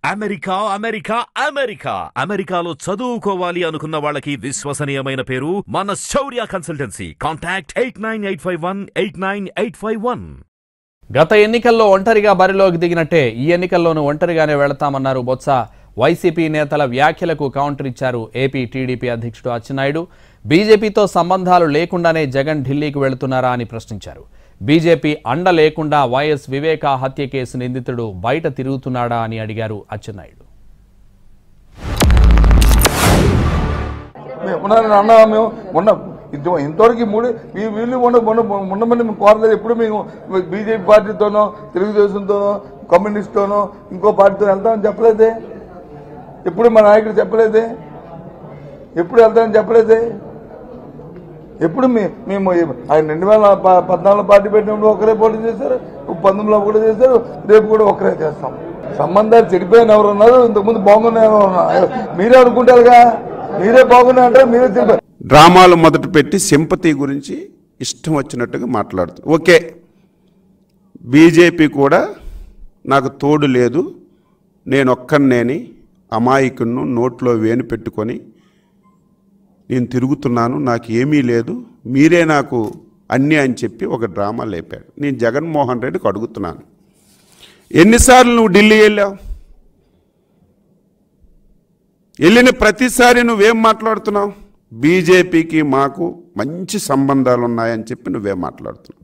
America America America అమెరికాలో చదువుకోవాలి అనుకున్న వాళ్ళకి విశ్వసనీయమైన పేరు మన Shaurya consultancy contact eight nine eight five one eight nine eight five one గత ఎన్నికల్లో ఒంటరిగా బరిలోకి దిగినట్టే ఈ ఎన్నికల్లోనూ ఒంటరిగానే వెళతామన్నారు బొత్స వైసీపీ నేతల వ్యాఖ్యలకు కౌంటర్ ఇచ్చారు ఏపీ టీడీపీ అధ్యక్షుడు అచ్చెన్నాయుడు బీజేపీతో సంబంధాలు లేకుండానే జగన్ ఢిల్లీకి వెళుతున్నారా అని ప్రశ్నించారు బీజేపీ అండ లేకుండా వైఎస్ వివేకా హత్య కేసు నిందితుడు బయట తిరుగుతున్నాడా అని అడిగారు అచ్చెన్నాయుడు మేము ఉన్నారని అన్నా మేము మొన్న ఇంత- ఇంతవరకు మూడు వీ- వీళ్ళు మొన్న మొన్న మొన్నమని మేము కోరలేదు ఎప్పుడు మేము బీజేపీ పార్టీతోనో తెలుగుదేశంతోనో కమ్యూనిస్ట్తోనో ఇంకో పార్టీతో వెళ్తామని చెప్పలేదే ఎప్పుడు మా నాయకుడు చెప్పలేదే ఎప్పుడు వెళ్తామని చెప్పలేదే ఎప్పుడు మీ మేము ఆయన రెండు వేల ప- పద్నాలుగులో పార్టీ పెట్టినప్పుడు ఒకరే పోటీ చేశారు పంతొమ్మిదిలో ఒకరే చేశారు రేపు కూడా ఒకరే చేస్తాం సంబంధాలు చెడిపోయిన ఎవరు ఉన్నారు ఇంతకుముందు బాగున్న ఎవరు ఉన్నారు మీరే అనుకుంటారుగా మీరే బాగున్నా అంటే మీరే చెడిపోయారు డ్రామాలు మొదట పెట్టి సింపతి గురించి ఇష్టం వచ్చినట్టుగా మాట్లాడుతుంది ఓకే బీజేపీ కూడా నాకు తోడు లేదు నేను ఒక్కనేని అమాయకును నోట్లో వేణు పెట్టుకొని నేను తిరుగుతున్నాను నాకు ఏమీ లేదు మీరే నాకు అన్నీ అని చెప్పి ఒక డ్రామా లేపాడు నేను జగన్మోహన్ రెడ్డికి అడుగుతున్నాను ఎన్నిసార్లు నువ్వు ఢిల్లీ వెళ్ళావు వెళ్ళిన ప్రతిసారి నువ్వేం మాట్లాడుతున్నావు బీజేపీకి మాకు మంచి సంబంధాలు ఉన్నాయని చెప్పి నువ్వేం మాట్లాడుతున్నావు